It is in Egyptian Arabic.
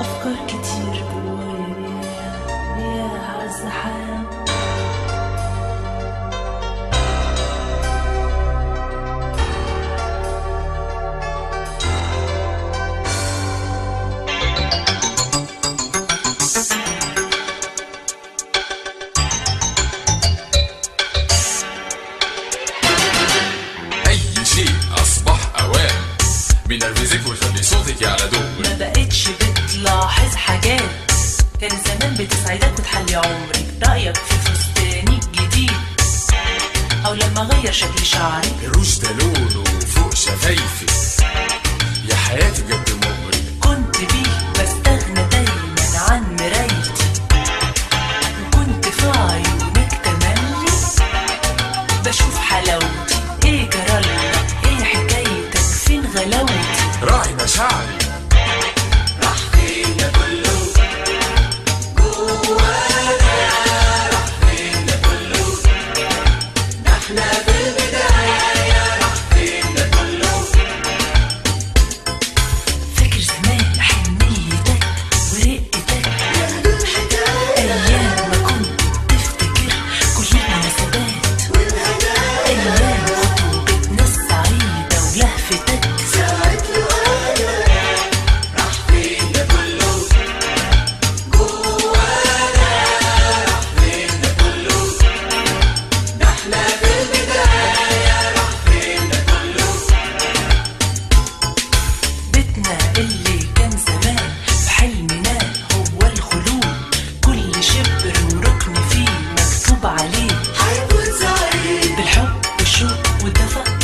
أفكار كتير جوايا رياح عالزحام أي شيء أصبح أوان بينرفزك ويخلي صوتك يعلى دغري ما بقتش بتلاحظ حاجات كان زمان بتسعدك وتحلي عمرك رأيك في فستاني الجديد أو لما أغير شكل شعري الروج ده لونه فوق شفايفي يا حياتي بجد مغري كنت بيه بستغنى دايما عن مرايتي وكنت في عيونك تملي بشوف حلاوتي ايه جرالك ايه حكايتك فين غلاوتي راعي مشاعري فاكر زمان حنيتك ورقتك ايام ما كنت تفتكر كل المناسبات ايام خطوبتنا السعيده ولهفتك بيتنا اللي كان زمان في حلمنا هو الخلود كل شبر وركن فيه مكتوب عليه هيكون سعيد بالحب والشوق والدفى